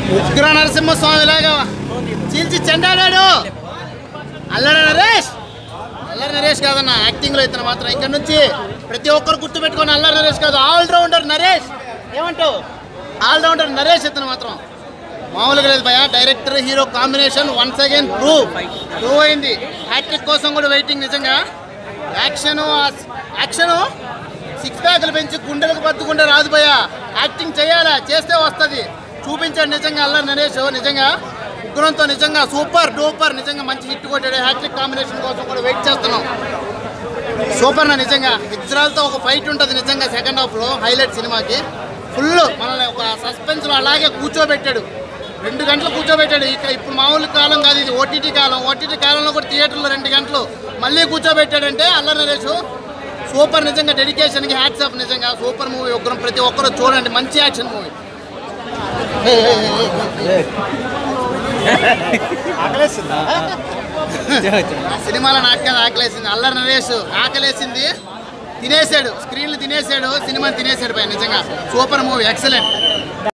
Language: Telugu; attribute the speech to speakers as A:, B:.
A: ఉగ్ర నరసింహస్వామి లాగా చీల్చి చెండాడాడు అల్లరి నరేష్ అల్లరి నరేష్ కాదన్న యాక్టింగ్లో ఇతను మాత్రం ఇక్కడ నుంచి ప్రతి ఒక్కరు గుర్తు పెట్టుకొని అల్లరి నరేష్ కాదు ఆల్ రౌండర్ నరేష్ ఏమంటావు ఆల్ రౌండర్ నరేష్ ఇతను మాత్రం మామూలుగా లేదు భయ director hero combination once again prove prove అయింది హ్యాట్రిక్ కోసం కూడా వెయిటింగ్ నిజంగా యాక్షన్ యాక్షన్ సిక్స్ ప్యాక్లు పెంచి గుండెలకు పట్టుకుంటే రాదు భయ యాక్టింగ్ చేయాలా చేస్తే వస్తుంది చూపించాడు నిజంగా అల్లరి నరేష్ నిజంగా ఉగ్రంతో నిజంగా సూపర్ డూపర్ నిజంగా మంచి హిట్ కొట్టాడు హ్యాట్రిక్ కాంబినేషన్ కోసం కూడా వెయిట్ చేస్తున్నాం సూపర్ నా నిజంగా ఇజ్రాయల్తో ఒక ఫైట్ ఉంటుంది నిజంగా సెకండ్ హాఫ్లో హైలైట్ సినిమాకి ఫుల్ మనల్ని ఒక సస్పెన్స్లో అలాగే కూర్చోబెట్టాడు రెండు గంటలు కూర్చోబెట్టాడు ఇక ఇప్పుడు మామూలు కాలం కాదు ఇది ఓటీటీ కాలం ఓటీటీ కాలంలో కూడా థియేటర్లో రెండు గంటలు మళ్ళీ కూర్చోబెట్టాడంటే అల్లరి నరేష్ సూపర్ నిజంగా డెడికేషన్కి హ్యాట్స్ ఆఫ్ నిజంగా సూపర్ మూవీ ఉగ్రం ప్రతి ఒక్కరు చూడండి మంచి యాక్షన్ మూవీ సినిమాలో నాటకాలు ఆకలేసింది అల్లరి నరేష్ ఆకలేసింది తినేసాడు స్క్రీన్లు తినేసాడు సినిమాని తినేసాడు పై నిజంగా సూపర్ మూవీ ఎక్సలెంట్